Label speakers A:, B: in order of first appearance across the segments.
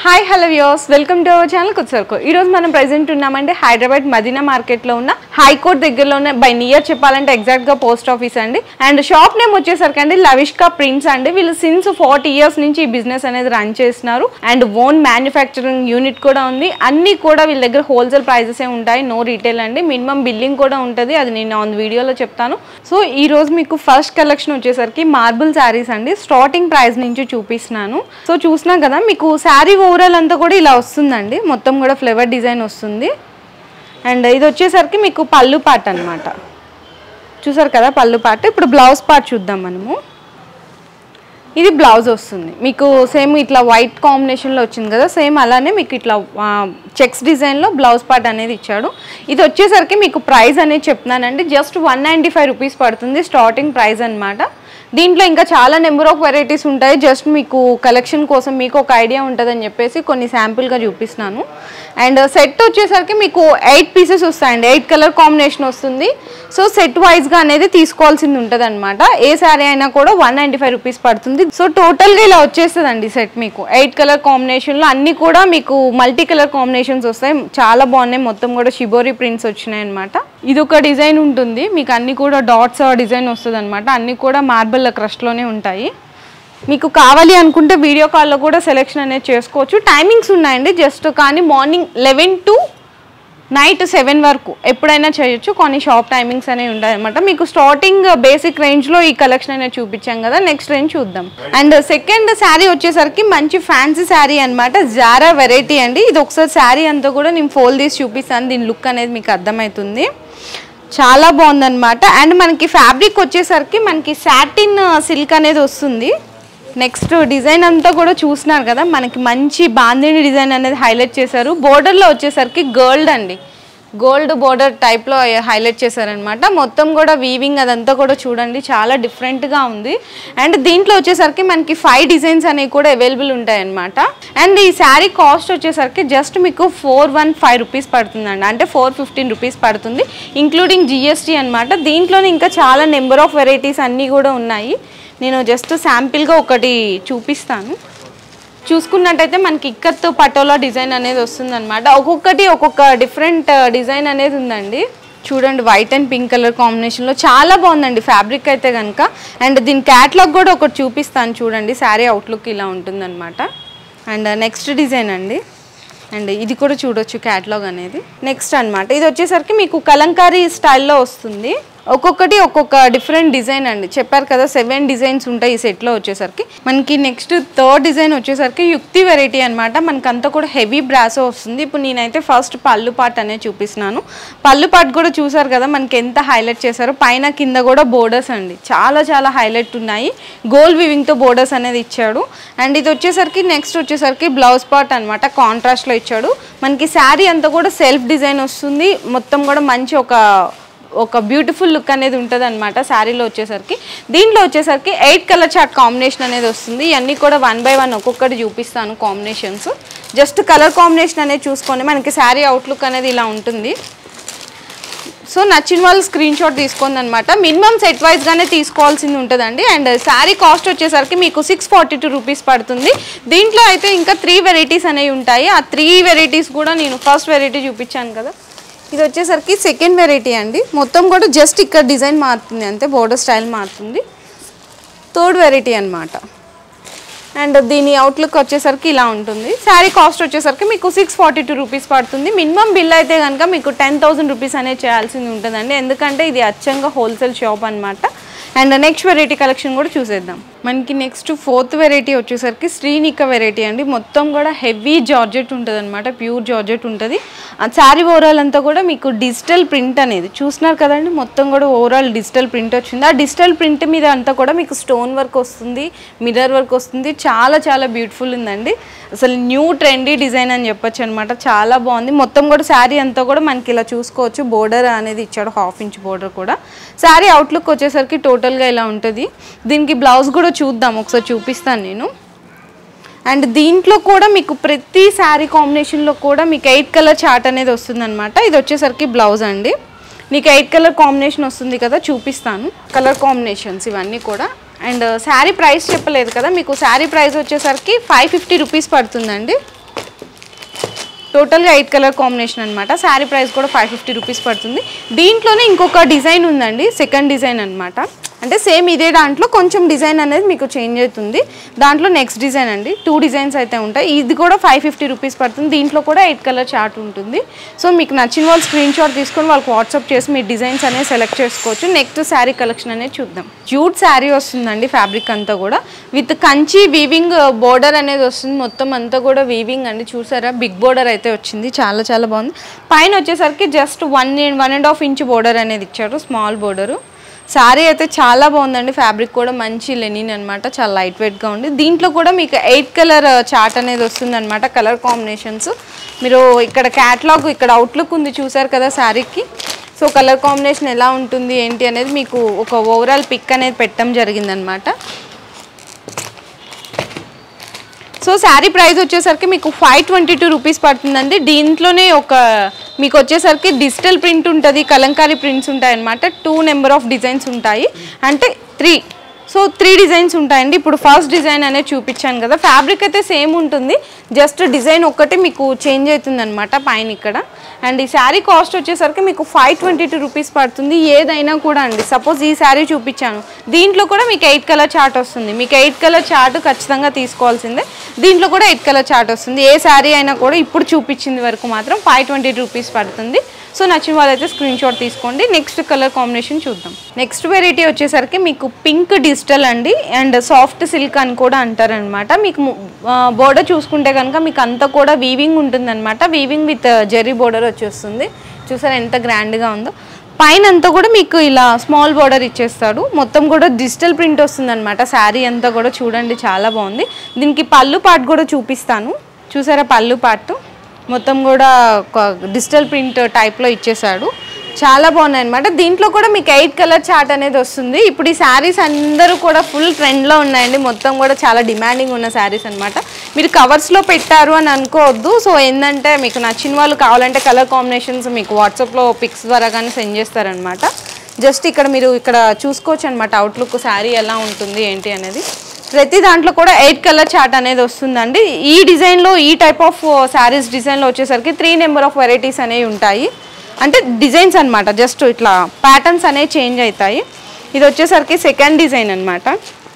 A: hi hello views welcome to our channel కుత్సర్కో ఈ రోజు మనం ప్రెసెంట్ ఉన్నామంటే హైదరాబాద్ మదీనా మార్కెట్లో ఉన్న హైకోర్ట్ దగ్గరలో ఉన్న బై నియర్ చెప్పాలంటే ఎగ్జాక్ట్ గా పోస్ట్ ఆఫీస్ అండి అండ్ షాప్ నేమ్ వచ్చేసరికి అండి లవిష్కా ప్రింట్స్ అండి వీళ్ళు సిన్స్ ఫార్టీ ఇయర్స్ నుంచి ఈ బిజినెస్ అనేది రన్ చేస్తున్నారు అండ్ ఓన్ మ్యానుఫ్యాక్చరింగ్ యూనిట్ కూడా ఉంది అన్ని కూడా వీళ్ళ దగ్గర హోల్సేల్ ప్రైజెస్ ఏ ఉంటాయి నో రీటైల్ అండి మినిమం బిల్లింగ్ కూడా ఉంటుంది అది నేను ఆన్ వీడియోలో చెప్తాను సో ఈ రోజు మీకు ఫస్ట్ కలెక్షన్ వచ్చేసరికి మార్బుల్ శారీస్ అండి స్టార్టింగ్ ప్రైస్ నుంచి చూపిస్తున్నాను సో చూసినా కదా మీకు శారీ ఓవరాల్ అంతా కూడా ఇలా వస్తుందండి మొత్తం కూడా ఫ్లేవర్ డిజైన్ వస్తుంది అండ్ ఇది వచ్చేసరికి మీకు పళ్ళు పాట అన్నమాట చూసారు కదా పళ్ళు పాట ఇప్పుడు బ్లౌజ్ పార్ట్ చూద్దాం మనము ఇది బ్లౌజ్ వస్తుంది మీకు సేమ్ ఇట్లా వైట్ కాంబినేషన్లో వచ్చింది కదా సేమ్ అలానే మీకు ఇట్లా చెక్స్ డిజైన్లో బ్లౌజ్ పార్ట్ అనేది ఇచ్చాడు ఇది వచ్చేసరికి మీకు ప్రైస్ అనేది చెప్తున్నానండి just one ninety five rupees పడుతుంది స్టార్టింగ్ ప్రైస్ అన్నమాట దీంట్లో ఇంకా చాలా నెంబర్ ఆఫ్ వెరైటీస్ ఉంటాయి జస్ట్ మీకు కలెక్షన్ కోసం మీకు ఒక ఐడియా ఉంటుందని చెప్పేసి కొన్ని శాంపుల్గా చూపిస్తున్నాను అండ్ సెట్ వచ్చేసరికి మీకు ఎయిట్ పీసెస్ వస్తాయండి ఎయిట్ కలర్ కాంబినేషన్ వస్తుంది సో సెట్ వైజ్గా అనేది తీసుకోవాల్సింది ఉంటుంది అనమాట ఏ శారీ అయినా కూడా వన్ నైంటీ ఫైవ్ రూపీస్ పడుతుంది సో టోటల్గా ఇలా వచ్చేస్తుందండి సెట్ మీకు ఎయిట్ కలర్ కాంబినేషన్లో అన్ని కూడా మీకు మల్టీ కలర్ కాంబినేషన్స్ వస్తాయి చాలా బాగున్నాయి మొత్తం కూడా షిబోరి ప్రింట్స్ వచ్చినాయి అనమాట ఇది ఒక డిజైన్ ఉంటుంది మీకు అన్ని కూడా డాట్స్ డిజైన్ వస్తుంది అనమాట అన్ని కూడా మార్బల్ క్రష్లోనే ఉంటాయి మీకు కావాలి అనుకుంటే వీడియో కాల్లో కూడా సెలెక్షన్ అనేది చేసుకోవచ్చు టైమింగ్స్ ఉన్నాయండి జస్ట్ కానీ morning eleven to night seven వరకు ఎప్పుడైనా చేయొచ్చు కొన్ని షాప్ టైమింగ్స్ అనేవి ఉంటాయి అనమాట మీకు స్టార్టింగ్ బేసిక్ రేంజ్లో ఈ కలెక్షన్ అనేది చూపించాం కదా నెక్స్ట్ రేంజ్ చూద్దాం అండ్ సెకండ్ శారీ వచ్చేసరికి మంచి ఫ్యాన్సీ శారీ అనమాట జారా వెరైటీ అండి ఇది ఒకసారి శారీ అంతా కూడా నేను ఫోల్డ్ తీసి చూపిస్తాను దీని లుక్ అనేది మీకు అర్థమవుతుంది చాలా బాగుందన్నమాట అండ్ మనకి ఫ్యాబ్రిక్ వచ్చేసరికి మనకి సాటిన్ సిల్క్ అనేది వస్తుంది నెక్స్ట్ డిజైన్ అంతా కూడా చూస్తున్నారు కదా మనకి మంచి బాందిని డిజైన్ అనేది హైలైట్ చేశారు బోర్డర్లో వచ్చేసరికి గోల్డ్ అండి గోల్డ్ బోర్డర్ టైప్లో హైలైట్ చేశారనమాట మొత్తం కూడా వీవింగ్ అదంతా కూడా చూడండి చాలా డిఫరెంట్గా ఉంది అండ్ దీంట్లో వచ్చేసరికి మనకి ఫైవ్ డిజైన్స్ అనేవి కూడా అవైలబుల్ ఉంటాయన్నమాట అండ్ ఈ శారీ కాస్ట్ వచ్చేసరికి జస్ట్ మీకు ఫోర్ వన్ ఫైవ్ రూపీస్ పడుతుందండి అంటే ఫోర్ ఫిఫ్టీన్ రూపీస్ పడుతుంది ఇంక్లూడింగ్ జిఎస్టీ అనమాట దీంట్లోనే ఇంకా చాలా నెంబర్ ఆఫ్ వెరైటీస్ అన్నీ కూడా ఉన్నాయి నేను జస్ట్ శాంపిల్గా ఒకటి చూపిస్తాను చూసుకున్నట్టయితే మనకి ఇక్కత్తు పటోలా డిజైన్ అనేది వస్తుందన్నమాట ఒక్కొక్కటి ఒక్కొక్క డిఫరెంట్ డిజైన్ అనేది ఉందండి చూడండి వైట్ అండ్ పింక్ కలర్ కాంబినేషన్లో చాలా బాగుందండి ఫ్యాబ్రిక్ అయితే కనుక అండ్ దీని క్యాట్లాగ్ కూడా ఒకటి చూపిస్తాను చూడండి శారీ అవుట్లుక్ ఇలా ఉంటుందన్నమాట అండ్ నెక్స్ట్ డిజైన్ అండి అండ్ ఇది కూడా చూడొచ్చు క్యాట్లాగ్ అనేది నెక్స్ట్ అన్నమాట ఇది వచ్చేసరికి మీకు కలంకారీ స్టైల్లో వస్తుంది ఒక్కొక్కటి ఒక్కొక్క డిఫరెంట్ డిజైన్ అండి చెప్పారు కదా సెవెన్ డిజైన్స్ ఉంటాయి ఈ సెట్లో వచ్చేసరికి మనకి నెక్స్ట్ థర్డ్ డిజైన్ వచ్చేసరికి యుక్తి వెరైటీ అనమాట మనకంతా కూడా హెవీ బ్రాసో వస్తుంది ఇప్పుడు నేనైతే ఫస్ట్ పళ్ళు పాట్ అనేది చూపిస్తున్నాను పళ్ళు పాట్ కూడా చూసారు కదా మనకి ఎంత హైలైట్ చేశారో పైన కింద కూడా బోర్డర్స్ అండి చాలా చాలా హైలైట్ ఉన్నాయి గోల్డ్ వివింగ్తో బోర్డర్స్ అనేది ఇచ్చాడు అండ్ ఇది వచ్చేసరికి నెక్స్ట్ వచ్చేసరికి బ్లౌజ్ పార్ట్ అనమాట కాంట్రాస్ట్లో ఇచ్చాడు మనకి శారీ అంతా కూడా సెల్ఫ్ డిజైన్ వస్తుంది మొత్తం కూడా మంచి ఒక ఒక బ్యూటిఫుల్ లుక్ అనేది ఉంటుంది అనమాట శారీలో వచ్చేసరికి దీంట్లో వచ్చేసరికి ఎయిట్ కలర్ చార్ట్ కాంబినేషన్ అనేది వస్తుంది ఇవన్నీ కూడా వన్ బై వన్ ఒక్కొక్కటి చూపిస్తాను కాంబినేషన్స్ జస్ట్ కలర్ కాంబినేషన్ అనేది చూసుకోండి మనకి శారీ అవుట్లుక్ అనేది ఇలా ఉంటుంది సో నచ్చిన వాళ్ళు స్క్రీన్ షాట్ తీసుకోండి అనమాట మినిమం సెట్ వైజ్గానే తీసుకోవాల్సింది ఉంటుందండి అండ్ శారీ కాస్ట్ వచ్చేసరికి మీకు సిక్స్ ఫార్టీ టూ రూపీస్ పడుతుంది దీంట్లో అయితే ఇంకా త్రీ వెరైటీస్ అనేవి ఉంటాయి ఆ త్రీ వెరైటీస్ కూడా నేను ఫస్ట్ వెరైటీ చూపించాను కదా ఇది వచ్చేసరికి సెకండ్ వెరైటీ అండి మొత్తం కూడా జస్ట్ ఇక్కడ డిజైన్ మారుతుంది అంతే బోర్డర్ స్టైల్ మారుతుంది థర్డ్ వెరైటీ అనమాట అండ్ దీని అవుట్లుక్ వచ్చేసరికి ఇలా ఉంటుంది శారీ కాస్ట్ వచ్చేసరికి మీకు సిక్స్ ఫార్టీ టూ రూపీస్ పడుతుంది మినిమం బిల్ అయితే కనుక మీకు టెన్ థౌసండ్ రూపీస్ అనేది చేయాల్సింది ఉంటుందండి ఎందుకంటే ఇది అచ్చంగా హోల్సేల్ షాప్ అనమాట అండ్ నెక్స్ట్ వెరైటీ కలెక్షన్ కూడా చూసేద్దాం మనకి నెక్స్ట్ ఫోర్త్ వెరైటీ వచ్చేసరికి శ్రీనిక వెరైటీ అండి మొత్తం కూడా హెవీ జార్జెట్ ఉంటుంది అనమాట ప్యూర్ జార్జెట్ ఉంటుంది ఆ శారీ ఓవరాల్ అంతా కూడా మీకు డిజిటల్ ప్రింట్ అనేది చూస్తున్నారు కదండి మొత్తం కూడా ఓవరాల్ డిజిటల్ ప్రింట్ వచ్చింది ఆ డిజిటల్ ప్రింట్ మీద అంతా కూడా మీకు స్టోన్ వర్క్ వస్తుంది మిర్రర్ వర్క్ వస్తుంది చాలా చాలా బ్యూటిఫుల్ ఉందండి అసలు న్యూ ట్రెండీ డిజైన్ అని చెప్పొచ్చు అనమాట చాలా బాగుంది మొత్తం కూడా శారీ అంతా కూడా మనకి ఇలా చూసుకోవచ్చు బోర్డర్ అనేది ఇచ్చాడు హాఫ్ ఇంచ్ బోర్డర్ కూడా శారీ అవుట్లుక్ వచ్చేసరికి టోటల్గా ఇలా ఉంటుంది దీనికి బ్లౌజ్ కూడా చూద్దాం ఒకసారి చూపిస్తాను నేను అండ్ దీంట్లో కూడా మీకు ప్రతి శారీ కాంబినేషన్లో కూడా మీకు ఎయిట్ కలర్ చార్ట్ అనేది వస్తుందన్నమాట ఇది వచ్చేసరికి బ్లౌజ్ అండి నీకు ఎయిట్ కలర్ కాంబినేషన్ వస్తుంది కదా చూపిస్తాను కలర్ కాంబినేషన్స్ ఇవన్నీ కూడా అండ్ శారీ ప్రైస్ చెప్పలేదు కదా మీకు శారీ ప్రైస్ వచ్చేసరికి ఫైవ్ ఫిఫ్టీ రూపీస్ పడుతుందండి టోటల్గా ఎయిట్ కలర్ కాంబినేషన్ అనమాట శారీ ప్రైస్ కూడా ఫైవ్ ఫిఫ్టీ రూపీస్ పడుతుంది దీంట్లోనే ఇంకొక డిజైన్ ఉందండి సెకండ్ డిజైన్ అనమాట అంటే సేమ్ ఇదే దాంట్లో కొంచెం డిజైన్ అనేది మీకు చేంజ్ అవుతుంది దాంట్లో నెక్స్ట్ డిజైన్ అండి టూ డిజైన్స్ అయితే ఉంటాయి ఇది కూడా ఫైవ్ ఫిఫ్టీ రూపీస్ పడుతుంది దీంట్లో కూడా ఎయిట్ కలర్ చార్ట్ ఉంటుంది సో మీకు నచ్చిన వాళ్ళు స్క్రీన్ షాట్ తీసుకొని వాళ్ళకి వాట్సాప్ చేసి మీ డిజైన్స్ అనేది సెలెక్ట్ చేసుకోవచ్చు నెక్స్ట్ శారీ కలెక్షన్ అనేది చూద్దాం జూట్ శారీ వస్తుందండి ఫ్యాబ్రిక్ అంతా కూడా విత్ కంచి వీవింగ్ బోర్డర్ అనేది వస్తుంది మొత్తం అంతా కూడా వీవింగ్ అండి చూసారా బిగ్ బోర్డర్ అయితే వచ్చింది చాలా చాలా బాగుంది పైన వచ్చేసరికి just one one and half inch border అనేది ఇచ్చారు స్మాల్ బోర్డరు శారీ అయితే చాలా బాగుందండి ఫ్యాబ్రిక్ కూడా మంచి లెనిన్ అనమాట చాలా లైట్ వెయిట్గా ఉంది దీంట్లో కూడా మీకు ఎయిట్ కలర్ చార్ట్ అనేది వస్తుంది అనమాట కలర్ కాంబినేషన్స్ మీరు ఇక్కడ క్యాట్లాగ్ ఇక్కడ అవుట్లుక్ ఉంది చూసారు కదా శారీకి సో కలర్ కాంబినేషన్ ఎలా ఉంటుంది ఏంటి అనేది మీకు ఒక ఓవరాల్ పిక్ అనేది పెట్టడం జరిగిందనమాట సో శారీ ప్రైస్ వచ్చేసరికి మీకు ఫైవ్ ట్వంటీ టూ రూపీస్ పడుతుందండి దీంట్లోనే ఒక మీకు వచ్చేసరికి డిజిటల్ ప్రింట్ ఉంటుంది కలంకారీ ప్రింట్స్ ఉంటాయి అన్నమాట టూ నెంబర్ ఆఫ్ డిజైన్స్ ఉంటాయి అంటే త్రీ సో త్రీ డిజైన్స్ ఉంటాయండి ఇప్పుడు ఫస్ట్ డిజైన్ అనేది చూపించాను కదా ఫ్యాబ్రిక్ అయితే సేమ్ ఉంటుంది జస్ట్ డిజైన్ ఒక్కటి మీకు చేంజ్ అవుతుంది అనమాట పైన ఇక్కడ అండ్ ఈ శారీ కాస్ట్ వచ్చేసరికి మీకు ఫైవ్ ట్వంటీ టూ రూపీస్ పడుతుంది ఏదైనా కూడా అండి సపోజ్ ఈ శారీ చూపించాను దీంట్లో కూడా మీకు ఎయిట్ కలర్ చార్ట్ వస్తుంది మీకు ఎయిట్ కలర్ చార్ట్ ఖచ్చితంగా తీసుకోవాల్సిందే దీంట్లో కూడా ఎయిట్ కలర్ చార్ట్ వస్తుంది ఏ శారీ అయినా కూడా ఇప్పుడు చూపించింది వరకు మాత్రం ఫైవ్ ట్వంటీ రూపీస్ పడుతుంది సో నచ్చిన వాళ్ళైతే స్క్రీన్ షాట్ తీసుకోండి నెక్స్ట్ కలర్ కాంబినేషన్ చూద్దాం నెక్స్ట్ వెరైటీ వచ్చేసరికి మీకు పింక్ డిజిటల్ అండి అండ్ సాఫ్ట్ సిల్క్ అని కూడా అంటారనమాట మీకు బోర్డర్ చూసుకుంటే కనుక మీకు అంతా కూడా వీవింగ్ ఉంటుందన్నమాట వీవింగ్ విత్ జెరీ బోర్డర్ వచ్చేస్తుంది చూసారా ఎంత గ్రాండ్గా ఉందో పైన అంతా కూడా మీకు ఇలా స్మాల్ బోర్డర్ ఇచ్చేస్తాడు మొత్తం కూడా డిజిటల్ ప్రింట్ వస్తుంది అనమాట శారీ అంతా కూడా చూడండి చాలా బాగుంది దీనికి పళ్ళు పార్ట్ కూడా చూపిస్తాను చూసారా పళ్ళు పార్ట్ మొత్తం కూడా ఒక డిజిటల్ ప్రింట్ టైప్లో ఇచ్చేసాడు చాలా బాగున్నాయి అనమాట దీంట్లో కూడా మీకు ఎయిట్ కలర్ చార్ట్ అనేది వస్తుంది ఇప్పుడు ఈ శారీస్ అందరూ కూడా ఫుల్ ట్రెండ్లో ఉన్నాయండి మొత్తం కూడా చాలా డిమాండింగ్ ఉన్న శారీస్ అనమాట మీరు కవర్స్లో పెట్టారు అని అనుకోవద్దు సో ఏంటంటే మీకు నచ్చిన వాళ్ళు కావాలంటే కలర్ కాంబినేషన్స్ మీకు వాట్సాప్లో పిక్స్ ద్వారా కానీ సెండ్ చేస్తారనమాట జస్ట్ ఇక్కడ మీరు ఇక్కడ చూసుకోవచ్చు అనమాట అవుట్లుక్ శారీ ఎలా ఉంటుంది ఏంటి అనేది ప్రతి దాంట్లో కూడా ఎయిట్ కలర్ చార్ట్ అనేది వస్తుందండి ఈ డిజైన్లో ఈ టైప్ ఆఫ్ శారీస్ డిజైన్లో వచ్చేసరికి త్రీ నెంబర్ ఆఫ్ వెరైటీస్ అనేవి ఉంటాయి అంటే డిజైన్స్ అనమాట జస్ట్ ఇట్లా ప్యాటర్న్స్ అనేవి చేంజ్ అవుతాయి ఇది వచ్చేసరికి సెకండ్ డిజైన్ అనమాట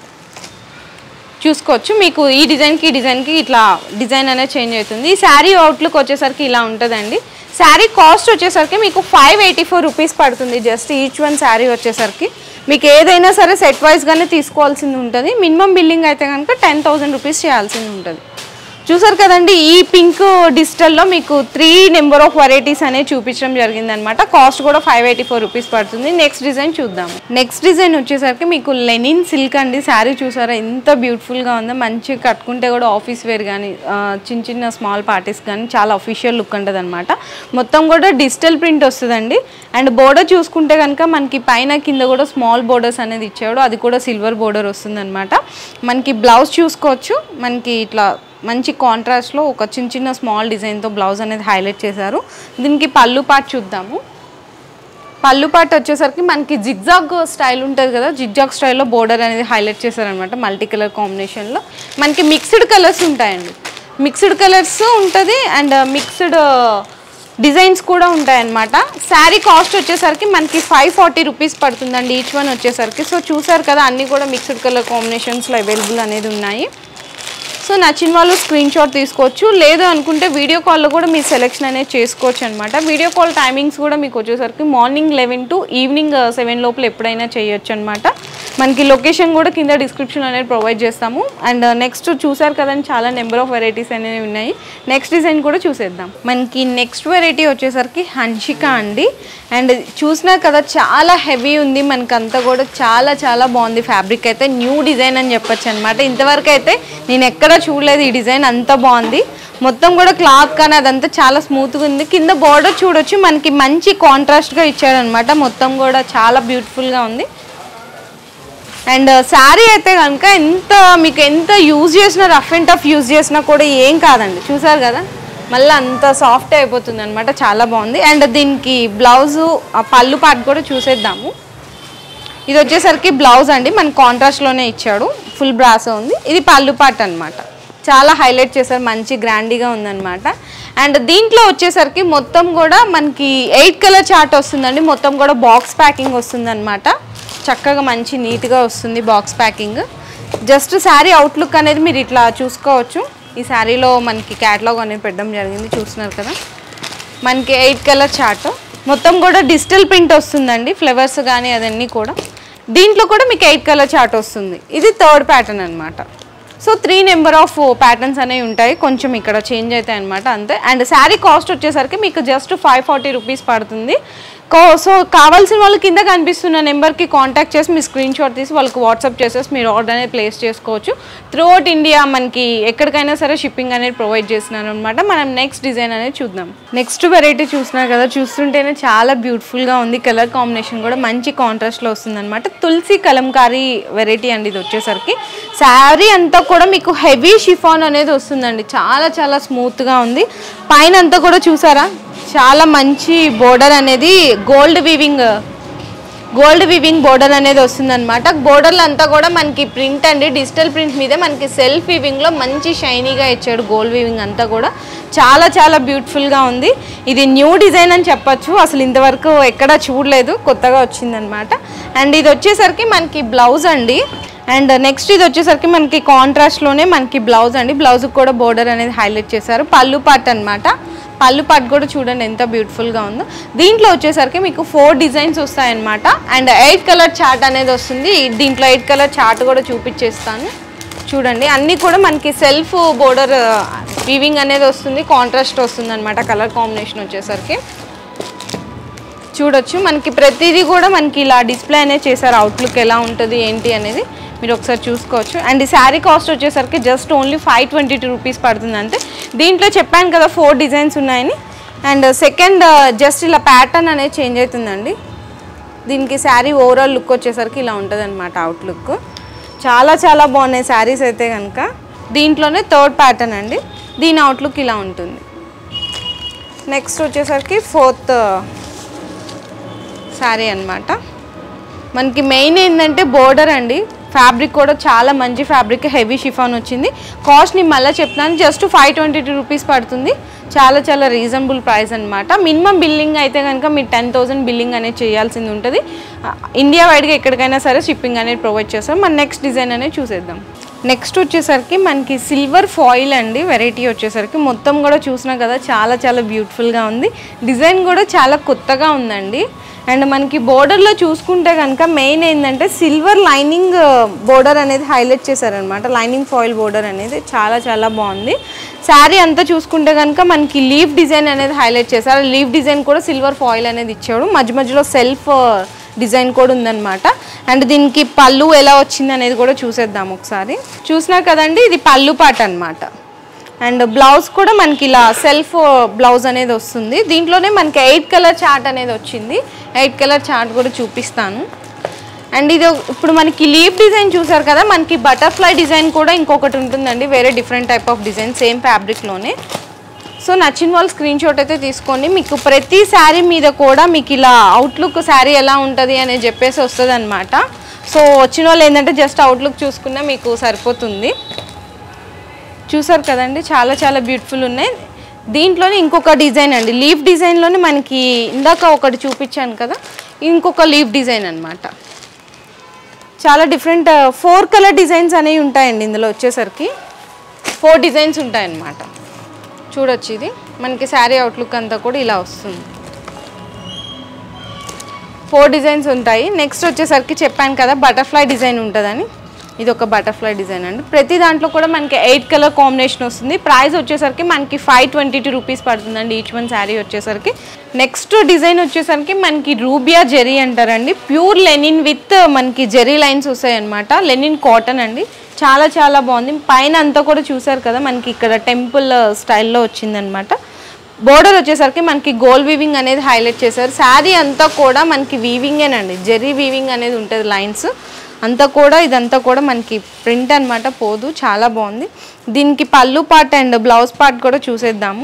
A: చూసుకోవచ్చు మీకు ఈ డిజైన్కి ఈ డిజైన్కి ఇట్లా డిజైన్ అనేది చేంజ్ అవుతుంది ఈ శారీ అవుట్లుక్ వచ్చేసరికి ఇలా ఉంటుందండి శారీ కాస్ట్ వచ్చేసరికి మీకు ఫైవ్ ఎయిటీ ఫోర్ రూపీస్ పడుతుంది జస్ట్ ఈచ్ వన్ శారీ వచ్చేసరికి మీకు ఏదైనా సరే సెట్ వైజ్గానే తీసుకోవాల్సింది ఉంటుంది మినిమం బిల్లింగ్ అయితే కనుక టెన్ థౌసండ్ రూపీస్ చేయాల్సింది ఉంటుంది చూసారు కదండి ఈ పింక్ డిజిటల్లో మీకు త్రీ నెంబర్ ఆఫ్ వెరైటీస్ అనేవి చూపించడం జరిగింది అనమాట కాస్ట్ కూడా ఫైవ్ ఎయిటీ ఫోర్ రూపీస్ పడుతుంది నెక్స్ట్ డిజైన్ చూద్దాం నెక్స్ట్ డిజైన్ వచ్చేసరికి మీకు లెనిన్ సిల్క్ అండి శారీ చూసారా ఎంత బ్యూటిఫుల్గా ఉందో మంచిగా కట్టుకుంటే కూడా ఆఫీస్ వేర్ కానీ ఆ, చిన్న చిన్న స్మాల్ పార్టీస్ కానీ చాలా అఫీషియల్ లుక్ ఉంటుంది అనమాట మొత్తం కూడా డిజిటల్ ప్రింట్ వస్తుందండి అండ్ బోర్డర్ చూసుకుంటే కనుక మనకి పైన కింద కూడా స్మాల్ బోర్డర్స్ అనేది ఇచ్చాడు అది కూడా సిల్వర్ బోర్డర్ వస్తుంది మనకి బ్లౌజ్ చూసుకోవచ్చు మనకి ఇట్లా మంచి కాంట్రాస్ట్లో ఒక చిన్న చిన్న స్మాల్ డిజైన్తో బ్లౌజ్ అనేది హైలైట్ చేశారు దీనికి పళ్ళు పార్ట్ చూద్దాము పళ్ళు పార్ట్ వచ్చేసరికి మనకి జిగ్జాగ్ స్టైల్ ఉంటుంది కదా జిగ్జాగ్ స్టైల్లో బోర్డర్ అనేది హైలైట్ చేశారనమాట మల్టీ కలర్ కాంబినేషన్లో మనకి మిక్స్డ్ కలర్స్ ఉంటాయండి మిక్స్డ్ కలర్స్ ఉంటుంది అండ్ మిక్స్డ్ డిజైన్స్ కూడా ఉంటాయన్నమాట శారీ కాస్ట్ వచ్చేసరికి మనకి ఫైవ్ ఫార్టీ రూపీస్ పడుతుందండి ఈచ్ వన్ వచ్చేసరికి సో చూసారు కదా అన్నీ కూడా మిక్స్డ్ కలర్ కాంబినేషన్స్లో అవైలబుల్ అనేది ఉన్నాయి సో నచ్చిన వాళ్ళు స్క్రీన్ షాట్ తీసుకోవచ్చు లేదు అనుకుంటే వీడియో కాల్లో కూడా మీ సెలెక్షన్ అనేది చేసుకోవచ్చు అనమాట వీడియో కాల్ టైమింగ్స్ కూడా మీకు వచ్చేసరికి morning eleven to evening seven లోపల ఎప్పుడైనా చేయొచ్చు అనమాట మనకి లొకేషన్ కూడా కింద డిస్క్రిప్షన్ అనేది ప్రొవైడ్ చేస్తాము అండ్ నెక్స్ట్ చూసారు కదండి చాలా నెంబర్ ఆఫ్ వెరైటీస్ అనేవి ఉన్నాయి నెక్స్ట్ డిజైన్ కూడా చూసేద్దాం మనకి నెక్స్ట్ వెరైటీ వచ్చేసరికి హన్షిక అండి అండ్ చూసినా కదా చాలా హెవీ ఉంది మనకి అంతా కూడా చాలా చాలా బాగుంది ఫ్యాబ్రిక్ అయితే న్యూ డిజైన్ అని చెప్పొచ్చు అనమాట ఇంతవరకు అయితే నేను ఎక్కడ చూడలేదు ఈ డిజైన్ అంత బాగుంది మొత్తం కూడా క్లాత్ కానీ అదంతా చాలా స్మూత్గా ఉంది కింద బార్డర్ చూడొచ్చు మనకి మంచి కాంట్రాస్ట్గా ఇచ్చారనమాట మొత్తం కూడా చాలా బ్యూటిఫుల్గా ఉంది అండ్ శారీ అయితే కనుక ఎంత మీకు ఎంత యూజ్ చేసినా రఫ్ అండ్ టఫ్ యూజ్ చేసినా కూడా ఏం కాదండి చూసారు కదా మళ్ళీ అంత సాఫ్ట్ అయిపోతుంది అనమాట చాలా బాగుంది అండ్ దీనికి బ్లౌజు ఆ పళ్ళు పార్ట్ కూడా చూసేద్దాము ఇది వచ్చేసరికి బ్లౌజ్ అండి మన కాంట్రాస్ట్లోనే ఇచ్చాడు ఫుల్ బ్రాస్ ఉంది ఇది పళ్ళు పార్ట్ అనమాట చాలా హైలైట్ చేశారు మంచి గ్రాండీగా ఉందన్నమాట అండ్ దీంట్లో వచ్చేసరికి మొత్తం కూడా మనకి ఎయిట్ కలర్ చార్ట్ వస్తుందండి మొత్తం కూడా బాక్స్ ప్యాకింగ్ వస్తుందన్నమాట చక్కగా మంచి నీట్గా వస్తుంది box packing just sari outlook అనేది మీరు ఇట్లా చూసుకోవచ్చు ఈ శారీలో మనకి క్యాటలాగ్ అనేది పెట్టడం జరిగింది చూస్తున్నారు కదా మనకి ఎయిట్ కలర్ చార్ట్ మొత్తం కూడా డిజిటల్ ప్రింట్ వస్తుందండి ఫ్లవర్స్ కానీ అదన్నీ కూడా దీంట్లో కూడా మీకు ఎయిట్ కలర్ చార్ట్ వస్తుంది ఇది థర్డ్ ప్యాటర్న్ అనమాట so three number of patterns అనేవి ఉంటాయి కొంచెం ఇక్కడ చేంజ్ అవుతాయి అనమాట అంతే అండ్ శారీ కాస్ట్ వచ్చేసరికి మీకు జస్ట్ ఫైవ్ ఫార్టీ రూపీస్ పడుతుంది కో సో కావాల్సిన వాళ్ళు కింద కనిపిస్తున్న నెంబర్కి కాంటాక్ట్ చేసి మీ స్క్రీన్ షాట్ తీసి వాళ్ళకి వాట్సాప్ చేసేసి మీరు ఆర్డర్ అనేది ప్లేస్ చేసుకోవచ్చు త్రూ అవుట్ ఇండియా మనకి ఎక్కడికైనా సరే షిప్పింగ్ అనేది ప్రొవైడ్ చేస్తున్నారు అనమాట మనం నెక్స్ట్ డిజైన్ అనేది చూద్దాం నెక్స్ట్ వెరైటీ చూస్తున్నారు కదా చూస్తుంటేనే చాలా బ్యూటిఫుల్గా ఉంది కలర్ కాంబినేషన్ కూడా మంచి కాంట్రాస్ట్లో వస్తుంది అనమాట తులసి కలంకారీ వెరైటీ అండి ఇది వచ్చేసరికి శారీ అంతా కూడా మీకు హెవీ షిఫాన్ అనేది వస్తుందండి చాలా చాలా స్మూత్గా ఉంది పైన అంతా కూడా చూసారా చాలా మంచి బోర్డర్ అనేది gold weaving gold weaving border అనేది వస్తుందన్నమాట బోర్డర్లు అంతా కూడా మనకి ప్రింట్ అండి డిజిటల్ ప్రింట్ మీదే మనకి సెల్ఫ్ వివింగ్లో మంచి షైనీగా ఇచ్చాడు గోల్డ్ వివింగ్ అంతా కూడా చాలా చాలా బ్యూటిఫుల్గా ఉంది ఇది న్యూ డిజైన్ అని చెప్పొచ్చు అసలు ఇంతవరకు ఎక్కడా చూడలేదు కొత్తగా వచ్చిందనమాట అండ్ ఇది వచ్చేసరికి మనకి బ్లౌజ్ అండి అండ్ నెక్స్ట్ ఇది వచ్చేసరికి మనకి కాంట్రాస్ట్లోనే మనకి బ్లౌజ్ అండి బ్లౌజ్కి కూడా బోర్డర్ అనేది హైలైట్ చేశారు పళ్ళు పాట్ అన్నమాట పళ్ళు పాట్ కూడా చూడండి ఎంత బ్యూటిఫుల్గా ఉందో దీంట్లో వచ్చేసరికి మీకు ఫోర్ డిజైన్స్ వస్తాయన్నమాట అండ్ ఎయిట్ కలర్ చార్ట్ అనేది వస్తుంది దీంట్లో ఎయిట్ కలర్ చార్ట్ కూడా చూపించేస్తాను చూడండి అన్నీ కూడా మనకి సెల్ఫ్ బోర్డర్ వీవింగ్ అనేది వస్తుంది కాంట్రాస్ట్ వస్తుంది అనమాట కలర్ కాంబినేషన్ వచ్చేసరికి చూడొచ్చు మనకి ప్రతిదీ కూడా మనకి ఇలా డిస్ప్లే అనేది చేశారు అవుట్లుక్ ఎలా ఉంటుంది ఏంటి అనేది మీరు ఒకసారి చూసుకోవచ్చు అండ్ ఈ శారీ కాస్ట్ వచ్చేసరికి just only five twenty two rupees పడుతుంది అంతే దీంట్లో చెప్పాను కదా ఫోర్ డిజైన్స్ ఉన్నాయని అండ్ సెకండ్ జస్ట్ ఇలా ప్యాటర్న్ అనేది చేంజ్ అవుతుందండి దీనికి శారీ ఓవరాల్ లుక్ వచ్చేసరికి ఇలా ఉంటుంది అనమాట అవుట్లుక్ చాలా చాలా బాగున్నాయి శారీస్ అయితే కనుక దీంట్లోనే థర్డ్ ప్యాటర్న్ అండి దీని అవుట్లుక్ ఇలా ఉంటుంది నెక్స్ట్ వచ్చేసరికి ఫోర్త్ శారీ అన్నమాట మనకి మెయిన్ ఏంటంటే బోర్డర్ అండి ఫ్యాబ్రిక్ కూడా చాలా మంచి ఫ్యాబ్రిక్ హెవీ షిఫాన్ వచ్చింది కాస్ట్ నేను మళ్ళీ చెప్తాను just five twenty two rupees పడుతుంది చాలా చాలా రీజనబుల్ ప్రైస్ అనమాట మినిమం బిల్లింగ్ అయితే కనుక మీరు టెన్ థౌసండ్ బిల్లింగ్ అనేది చేయాల్సింది ఉంటుంది ఆ, ఇండియా వైడ్గా ఎక్కడికైనా సరే షిప్పింగ్ అనేది ప్రొవైడ్ చేస్తాం మన నెక్స్ట్ డిజైన్ అనేది చూసేద్దాం నెక్స్ట్ వచ్చేసరికి మనకి సిల్వర్ ఫాయిల్ అండి వెరైటీ వచ్చేసరికి మొత్తం కూడా చూసినా కదా చాలా చాలా బ్యూటిఫుల్గా ఉంది డిజైన్ కూడా చాలా కొత్తగా ఉందండి అండ్ మనకి బోర్డర్లో చూసుకుంటే కనుక మెయిన్ ఏంటంటే సిల్వర్ లైనింగ్ బోర్డర్ అనేది హైలైట్ చేశారనమాట లైనింగ్ ఫాయిల్ బోర్డర్ అనేది చాలా చాలా బాగుంది శారీ అంతా చూసుకుంటే కనుక మనకి లీవ్ డిజైన్ అనేది హైలైట్ చేశారు లీవ్ డిజైన్ కూడా సిల్వర్ ఫాయిల్ అనేది ఇచ్చాడు మధ్య మధ్యలో సెల్ఫ్ డిజైన్ కూడా ఉందన్నమాట అండ్ దీనికి పళ్ళు ఎలా వచ్చింది అనేది కూడా చూసేద్దాం ఒకసారి చూసినారు కదండి ఇది పళ్ళు పాట అన్నమాట అండ్ బ్లౌజ్ కూడా మనకి ఇలా సెల్ఫ్ బ్లౌజ్ అనేది వస్తుంది దీంట్లోనే మనకి ఎయిట్ కలర్ చార్ట్ అనేది వచ్చింది ఎయిట్ కలర్ చార్ట్ కూడా చూపిస్తాను అండ్ ఇది ఇప్పుడు మనకి లీఫ్ డిజైన్ చూసారు కదా మనకి బటర్ఫ్లై డిజైన్ కూడా ఇంకొకటి ఉంటుందండి వేరే different type of design same ఫ్యాబ్రిక్లోనే సో నచ్చిన వాళ్ళు స్క్రీన్ షాట్ అయితే తీసుకోండి మీకు ప్రతి శారీ మీద కూడా మీకు ఇలా అవుట్లుక్ శారీ ఎలా ఉంటుంది అనేది చెప్పేసి వస్తుంది అనమాట సో వచ్చిన వాళ్ళు ఏంటంటే జస్ట్ అవుట్లుక్ చూసుకున్నా మీకు సరిపోతుంది చూసారు కదండి చాలా చాలా బ్యూటిఫుల్ ఉన్నాయి దీంట్లోనే ఇంకొక డిజైన్ అండి లీఫ్ డిజైన్లోనే మనకి ఇందాక ఒకటి చూపించాను కదా ఇంకొక లీఫ్ డిజైన్ అన్నమాట చాలా డిఫరెంట్ ఫోర్ కలర్ డిజైన్స్ అనేవి ఉంటాయండి ఇందులో వచ్చేసరికి ఫోర్ డిజైన్స్ ఉంటాయన్నమాట చూడొచ్చు ఇది మనకి శారీ అవుట్లుక్ అంతా కూడా ఇలా వస్తుంది ఫోర్ డిజైన్స్ ఉంటాయి నెక్స్ట్ వచ్చేసరికి చెప్పాను కదా బటర్ఫ్లై డిజైన్ ఉంటుందని ఇది ఒక బటర్ఫ్లై డిజైన్ అండి ప్రతి దాంట్లో కూడా మనకి ఎయిట్ కలర్ కాంబినేషన్ వస్తుంది ప్రైస్ వచ్చేసరికి మనకి ఫైవ్ ట్వంటీ టూ రూపీస్ పడుతుందండి ఈచ్ వన్ శారీ వచ్చేసరికి నెక్స్ట్ డిజైన్ వచ్చేసరికి మనకి రూబియా జెరీ అంటారండి ప్యూర్ లెనిన్ విత్ మనకి జెరీ లైన్స్ వస్తాయి అనమాట లెనిన్ కాటన్ అండి చాలా చాలా బాగుంది పైన అంతా కూడా చూసారు కదా మనకి ఇక్కడ టెంపుల్ స్టైల్లో వచ్చిందనమాట బోర్డర్ వచ్చేసరికి మనకి గోల్డ్ వీవింగ్ అనేది హైలైట్ చేశారు శారీ అంతా కూడా మనకి వీవింగేనండి జెరీ వీవింగ్ అనేది ఉంటుంది లైన్స్ అంతా కూడా ఇదంతా కూడా మనకి ప్రింట్ అన్నమాట పోదు చాలా బాగుంది దీనికి పళ్ళు పార్ట్ అండ్ బ్లౌజ్ పార్ట్ కూడా చూసేద్దాము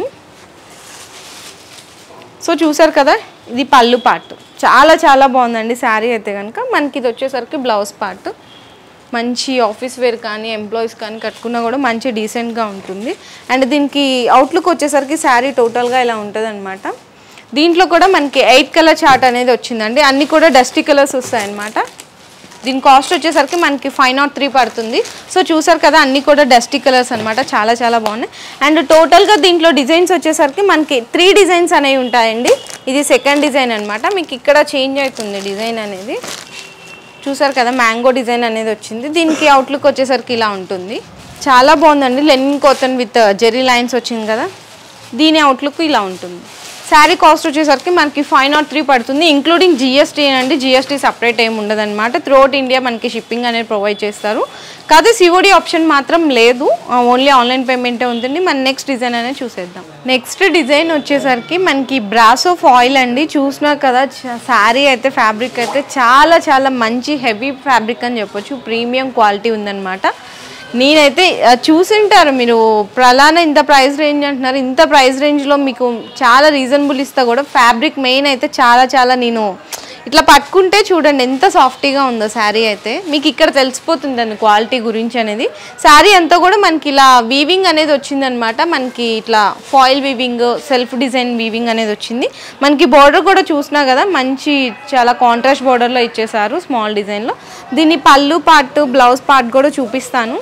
A: సో చూసారు కదా ఇది పళ్ళు పార్ట్ చాలా చాలా బాగుందండి శారీ అయితే కనుక మనకి ఇది వచ్చేసరికి బ్లౌజ్ పార్ట్ మంచి ఆఫీస్ వేర్ కానీ ఎంప్లాయీస్ కానీ కట్టుకున్నా కూడా మంచి డీసెంట్గా ఉంటుంది అండ్ దీనికి అవుట్లుక్ వచ్చేసరికి శారీ టోటల్గా ఇలా ఉంటుంది అనమాట దీంట్లో కూడా మనకి ఎయిట్ కలర్ చార్ట్ అనేది వచ్చిందండి అన్నీ కూడా డస్టీ కలర్స్ వస్తాయన్నమాట దీని కాస్ట్ వచ్చేసరికి మనకి ఫైవ్ నాట్ త్రీ పడుతుంది సో చూసారు కదా అన్నీ కూడా డస్టీ కలర్స్ అనమాట చాలా చాలా బాగున్నాయి అండ్ టోటల్గా దీంట్లో డిజైన్స్ వచ్చేసరికి మనకి త్రీ డిజైన్స్ అనేవి ఉంటాయండి ఇది సెకండ్ డిజైన్ అనమాట మీకు ఇక్కడ చేంజ్ అవుతుంది డిజైన్ అనేది చూసారు కదా మ్యాంగో డిజైన్ అనేది వచ్చింది దీనికి అవుట్లుక్ వచ్చేసరికి ఇలా ఉంటుంది చాలా బాగుందండి linen cotton with zari lines వచ్చింది కదా దీని అవుట్లుక్ ఇలా ఉంటుంది శారీ కాస్ట్ వచ్చేసరికి మనకి ఫైవ్ నాట్ త్రీ పడుతుంది ఇంక్లూడింగ్ జిఎస్టీ అండి జిఎస్టీ సపరేట్ ఏమి ఉండదన్నమాట త్రూఅవుట్ ఇండియా మనకి షిప్పింగ్ అనేది ప్రొవైడ్ చేస్తారు కాదు సిఓడి ఆప్షన్ మాత్రం లేదు ఓన్లీ ఆన్లైన్ పేమెంటే ఉంటుంది మన నెక్స్ట్ డిజైన్ అనేది చూసేద్దాం నెక్స్ట్ డిజైన్ వచ్చేసరికి మనకి బ్రాసో ఫాయిల్ అండి చూసినా కదా శారీ అయితే ఫ్యాబ్రిక్ అయితే చాలా చాలా మంచి హెవీ ఫ్యాబ్రిక్ అని చెప్పొచ్చు ప్రీమియం క్వాలిటీ ఉందన్నమాట నేనైతే ఆ, చూసింటారు మీరు ప్రలాన ఇంత ప్రైస్ రేంజ్ అంటున్నారు ఇంత ప్రైస్ రేంజ్లో మీకు చాలా రీజనబుల్ ఇస్తా కూడా ఫ్యాబ్రిక్ మెయిన్ అయితే చాలా చాలా నేను ఇట్లా పట్టుకుంటే చూడండి ఎంత సాఫ్టీగా ఉందో శారీ అయితే మీకు ఇక్కడ తెలిసిపోతుంది అండి క్వాలిటీ గురించి అనేది శారీ అంతా కూడా మనకి ఇలా వీవింగ్ అనేది వచ్చిందనమాట మనకి ఇట్లా foil weaving self design weaving అనేది వచ్చింది మనకి బార్డర్ కూడా చూసినా కదా మంచి చాలా కాంట్రాస్ట్ బార్డర్లో ఇచ్చేసారు స్మాల్ డిజైన్లో దీని పళ్ళు పార్ట్ బ్లౌజ్ పార్ట్ కూడా చూపిస్తాను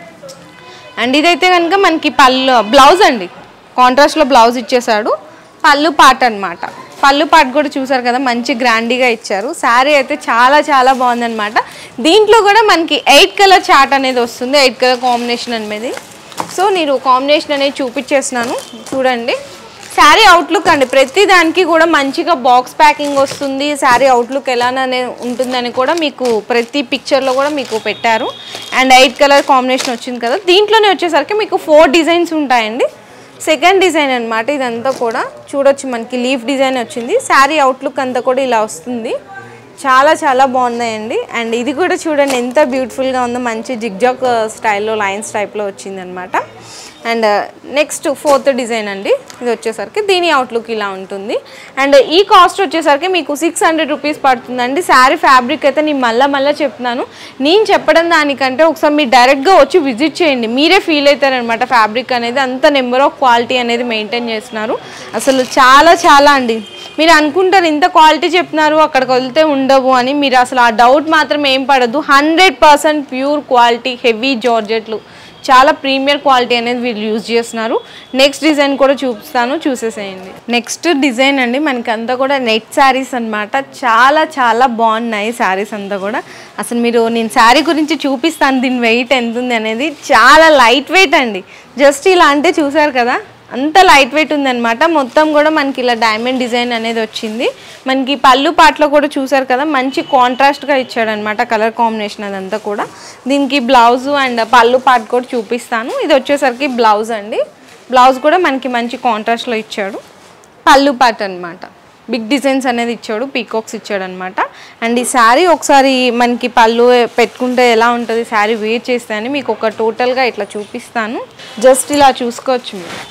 A: అండ్ ఇదైతే కనుక మనకి పళ్ళు బ్లౌజ్ అండి కాంట్రాస్ట్లో బ్లౌజ్ ఇచ్చేసాడు పళ్ళు పాట అన్నమాట పళ్ళు పాట కూడా చూసారు కదా మంచి గ్రాండీగా ఇచ్చారు శారీ అయితే చాలా చాలా బాగుందన్నమాట దీంట్లో కూడా మనకి ఎయిట్ కలర్ చార్ట్ అనేది వస్తుంది ఎయిట్ కలర్ కాంబినేషన్ అనేది సో నేను కాంబినేషన్ అనేది చూపించేస్తున్నాను చూడండి శారీ అవుట్లుక్ అండి ప్రతి దానికి కూడా మంచిగా బాక్స్ ప్యాకింగ్ వస్తుంది శారీ అవుట్లుక్ ఎలానే ఉంటుందని కూడా మీకు ప్రతి పిక్చర్లో కూడా మీకు పెట్టారు అండ్ ఎయిట్ కలర్ కాంబినేషన్ వచ్చింది కదా దీంట్లోనే వచ్చేసరికి మీకు ఫోర్ డిజైన్స్ ఉంటాయండి సెకండ్ డిజైన్ అన్నమాట ఇదంతా కూడా చూడొచ్చు మనకి లీఫ్ డిజైన్ వచ్చింది శారీ అవుట్లుక్ అంతా కూడా ఇలా వస్తుంది చాలా చాలా బాగున్నాయండి అండ్ ఇది కూడా చూడండి ఎంత బ్యూటిఫుల్గా ఉందో మంచి జిగ్జాక్ స్టైల్లో లైన్స్ టైప్లో వచ్చింది అనమాట అండ్ నెక్స్ట్ ఫోర్త్ డిజైన్ అండి ఇది వచ్చేసరికి దీని అవుట్లుక్ ఇలా ఉంటుంది అండ్ ఈ కాస్ట్ వచ్చేసరికి మీకు సిక్స్ హండ్రెడ్ రూపీస్ పడుతుందండి శారీ ఫ్యాబ్రిక్ అయితే నేను మళ్ళీ మళ్ళీ చెప్తున్నాను నేను చెప్పడం దానికంటే ఒకసారి మీరు డైరెక్ట్గా వచ్చి విజిట్ చేయండి మీరే ఫీల్ అవుతారనమాట ఫ్యాబ్రిక్ అనేది అంత నెంబర్ ఆఫ్ క్వాలిటీ అనేది మెయింటైన్ చేస్తున్నారు అసలు చాలా చాలా అండి మీరు అనుకుంటారు ఇంత క్వాలిటీ చెప్తున్నారు అక్కడికి వెళ్తే ఉండవు అని మీరు అసలు ఆ డౌట్ మాత్రం ఏం పడదు hundred percent pure quality heavy జార్జెట్లు చాలా ప్రీమియర్ క్వాలిటీ అనేది వీళ్ళు యూజ్ చేస్తున్నారు నెక్స్ట్ డిజైన్ కూడా చూపిస్తాను చూసేసేయండి నెక్స్ట్ డిజైన్ అండి మనకి అంతా కూడా నెట్ శారీస్ అన్నమాట చాలా చాలా బాగున్నాయి శారీస్ అంతా కూడా అసలు మీరు నేను శారీ గురించి చూపిస్తాను దీని వెయిట్ ఎంత ఉంది అనేది చాలా లైట్ వెయిట్ అండి జస్ట్ ఇలా అంటే చూసారు కదా అంత లైట్ వెయిట్ ఉందన్నమాట మొత్తం కూడా మనకి ఇలా డైమండ్ డిజైన్ అనేది వచ్చింది మనకి పళ్ళు పాటలో కూడా చూసారు కదా మంచి కాంట్రాస్ట్గా ఇచ్చాడనమాట కలర్ కాంబినేషన్ అదంతా కూడా దీనికి బ్లౌజ్ అండ్ పళ్ళు పాట కూడా చూపిస్తాను ఇది వచ్చేసరికి బ్లౌజ్ అండి బ్లౌజ్ కూడా మనకి మంచి కాంట్రాస్ట్లో ఇచ్చాడు పళ్ళు పాట అన్నమాట బిగ్ డిజైన్స్ అనేది ఇచ్చాడు పీకాక్స్ ఇచ్చాడు అనమాట అండ్ ఈ శారీ ఒకసారి మనకి పళ్ళు పెట్టుకుంటే ఎలా ఉంటుంది శారీ వేర్ చేస్తే అని మీకు ఒక టోటల్గా ఇట్లా చూపిస్తాను జస్ట్ ఇలా చూసుకోవచ్చు మీరు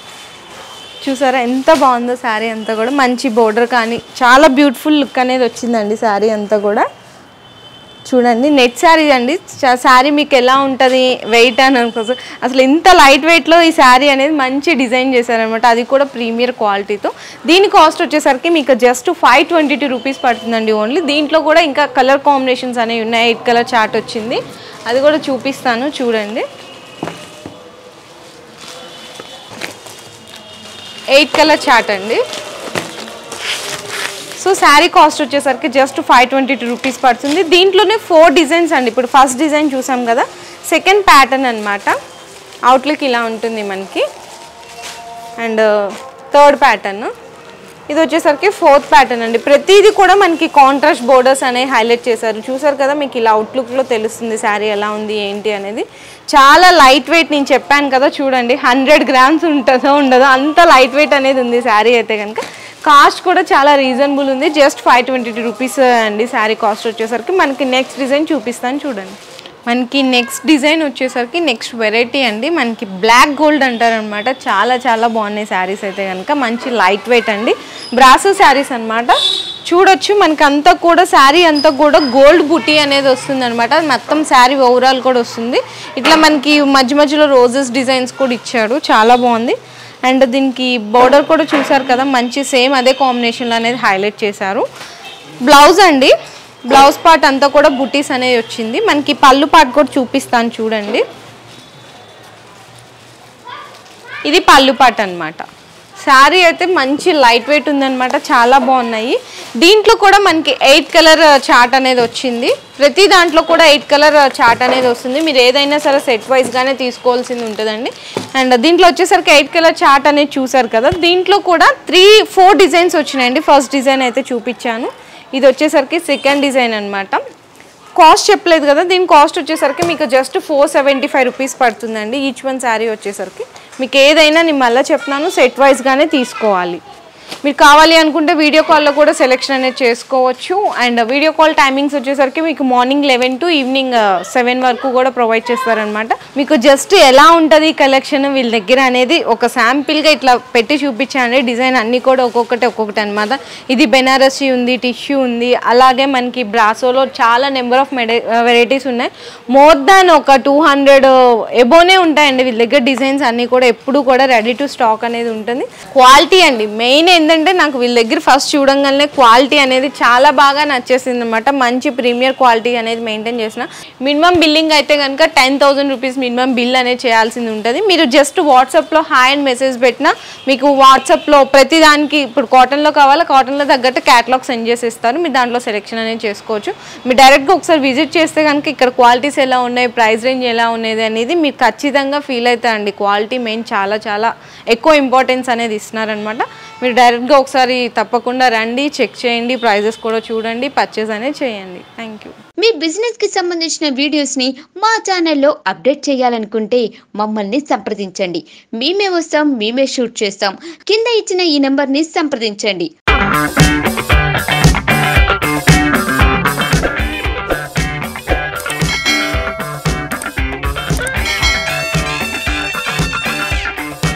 A: చూసారా ఎంత బాగుందో శారీ అంతా కూడా మంచి బోర్డర్ కానీ చాలా బ్యూటిఫుల్ లుక్ అనేది వచ్చిందండి శారీ అంతా కూడా చూడండి నెట్ శారీ అండి చ- శారీ మీకు ఎలా ఉంటుంది వెయిట్ అని అనుకోసం అసలు ఇంత లైట్ వెయిట్లో ఈ శారీ అనేది మంచి డిజైన్ చేశారనమాట అది కూడా ప్రీమియర్ క్వాలిటీతో దీని కాస్ట్ వచ్చేసరికి మీకు just five twenty two rupees పడుతుందండి ఓన్లీ దీంట్లో కూడా ఇంకా కలర్ కాంబినేషన్స్ అనేవి ఉన్నాయి ఎయిట్ కలర్ చార్ట్ వచ్చింది అది కూడా చూపిస్తాను చూడండి ఎయిట్ కలర్ చార్ట్ అండి సో శారీ కాస్ట్ వచ్చేసరికి just five twenty two rupees పడుతుంది దీంట్లోనే ఫోర్ డిజైన్స్ అండి ఇప్పుడు ఫస్ట్ డిజైన్ చూసాం కదా సెకండ్ ప్యాటర్న్ అనమాట అవుట్లుక్ ఇలా ఉంటుంది మనకి అండ్ థర్డ్ ప్యాటర్న్ ఇది వచ్చేసరికి ఫోర్త్ ప్యాటర్న్ అండి ప్రతిదీ కూడా మనకి కాంట్రాస్ట్ బోర్డర్స్ అనేవి హైలైట్ చేశారు చూసారు కదా మీకు ఇలా అవుట్లుక్లో తెలుస్తుంది శారీ ఎలా ఉంది ఏంటి అనేది చాలా లైట్ వెయిట్ నేను చెప్పాను కదా చూడండి హండ్రెడ్ గ్రామ్స్ ఉంటుందో ఉండదో అంత లైట్ వెయిట్ అనేది ఉంది శారీ అయితే కనుక కాస్ట్ కూడా చాలా రీజనబుల్ ఉంది just five twenty two rupees అండి శారీ కాస్ట్ వచ్చేసరికి మనకి నెక్స్ట్ డిజైన్ చూపిస్తాను చూడండి మనకి నెక్స్ట్ డిజైన్ వచ్చేసరికి నెక్స్ట్ వెరైటీ అండి మనకి బ్లాక్ గోల్డ్ అంటారనమాట చాలా చాలా బాగున్నాయి శారీస్ అయితే కనుక మంచి లైట్ వెయిట్ అండి బ్రాసో శారీస్ అన్నమాట చూడొచ్చు మనకి అంతా కూడా శారీ అంతా కూడా గోల్డ్ బుటీ అనేది వస్తుంది అనమాట మొత్తం శారీ ఓవరాల్ కూడా వస్తుంది ఇట్లా మనకి మధ్య మధ్యలో రోజెస్ డిజైన్స్ కూడా ఇచ్చాడు చాలా బాగుంది అండ్ దీనికి బోర్డర్ కూడా చూసారు కదా మంచి సేమ్ అదే కాంబినేషన్లో అనేది హైలైట్ చేశారు బ్లౌజ్ అండి బ్లౌజ్ పార్ట్ అంతా కూడా బుటీస్ అనేది వచ్చింది మనకి పళ్ళు పార్ట్ కూడా చూపిస్తాను చూడండి ఇది పళ్ళు పాట అనమాట శారీ అయితే మంచి లైట్ వెయిట్ ఉందన్నమాట చాలా బాగున్నాయి దీంట్లో కూడా మనకి ఎయిట్ కలర్ చార్ట్ అనేది వచ్చింది ప్రతి దాంట్లో కూడా ఎయిట్ కలర్ చార్ట్ అనేది వస్తుంది మీరు ఏదైనా సరే సెట్ వైజ్గానే తీసుకోవాల్సింది ఉంటుందండి అండ్ దీంట్లో వచ్చేసరికి ఎయిట్ కలర్ చార్ట్ అనేది చూసారు కదా దీంట్లో కూడా త్రీ ఫోర్ డిజైన్స్ వచ్చినాయండి ఫస్ట్ డిజైన్ అయితే చూపించాను ఇది వచ్చేసరికి సెకండ్ డిజైన్ అనమాట కాస్ట్ చెప్పలేదు కదా దీని కాస్ట్ వచ్చేసరికి మీకు just four seventy five rupees పడుతుందండి ఈచ్ వన్ శారీ వచ్చేసరికి మీకు ఏదైనా నేను మళ్ళీ చెప్తున్నాను సెట్ వైజ్గానే తీసుకోవాలి మీరు కావాలి అనుకుంటే వీడియో కాల్లో కూడా సెలెక్షన్ అనేది చేసుకోవచ్చు అండ్ వీడియో కాల్ టైమింగ్స్ వచ్చేసరికి మీకు morning eleven to evening seven వరకు కూడా ప్రొవైడ్ చేస్తారనమాట మీకు జస్ట్ ఎలా ఉంటుంది కలెక్షన్ వీళ్ళ దగ్గర అనేది ఒక శాంపిల్గా ఇట్లా పెట్టి చూపించాను డిజైన్ అన్నీ కూడా ఒక్కొక్కటి ఒక్కొక్కటి అనమాట ఇది బెనారసీ ఉంది టిష్యూ ఉంది అలాగే మనకి బ్రాసోలో చాలా నెంబర్ ఆఫ్ వెరైటీస్ ఉన్నాయి మోర్ దాన్ ఒక టూ హండ్రెడ్ ఎబోనే ఉంటాయండి వీళ్ళ దగ్గర డిజైన్స్ అన్నీ కూడా ఎప్పుడు కూడా రెడీ టు స్టాక్ అనేది ఉంటుంది క్వాలిటీ అండి మెయిన్ ఏంటంటే నాకు వీళ్ళ దగ్గర ఫస్ట్ చూడంగానే క్వాలిటీ అనేది చాలా బాగా నచ్చేసింది అనమాట మంచి ప్రీమియర్ క్వాలిటీ అనేది మెయింటైన్ చేసిన మినిమం బిల్లింగ్ అయితే కనుక ten thousand rupees minimum bill అనేది చేయాల్సింది ఉంటుంది మీరు జస్ట్ వాట్సాప్లో హాయ్ అండ్ మెసేజ్ పెట్టినా మీకు వాట్సాప్లో ప్రతి దానికి ఇప్పుడు కాటన్లో కావాలా కాటన్లో తగ్గట్టు క్యాటలాగ్ సెండ్ చేసి ఇస్తారు మీరు దాంట్లో సెలెక్షన్ అనేది చేసుకోవచ్చు మీరు డైరెక్ట్గా ఒకసారి విజిట్ చేస్తే కనుక ఇక్కడ క్వాలిటీస్ ఎలా ఉన్నాయి ప్రైస్ రేంజ్ ఎలా ఉన్నది అనేది మీరు ఖచ్చితంగా ఫీల్ అవుతారండి క్వాలిటీ మెయిన్ చాలా చాలా ఎక్కువ ఇంపార్టెన్స్ అనేది ఇస్తున్నారనమాట మీరు డైరెక్ట్గా ఒకసారి తప్పకుండా రండి చెక్ చేయండి ప్రైజెస్ కూడా చూడండి పర్చేస్ అనేది చేయండి థ్యాంక్ యూ
B: మీ బిజినెస్ కి సంబంధించిన వీడియోస్ ని మా ఛానల్లో అప్డేట్ చేయాలనుకుంటే మమ్మల్ని సంప్రదించండి మేమే వస్తాం మేమే షూట్ చేస్తాం కింద ఇచ్చిన ఈ నెంబర్ ని సంప్రదించండి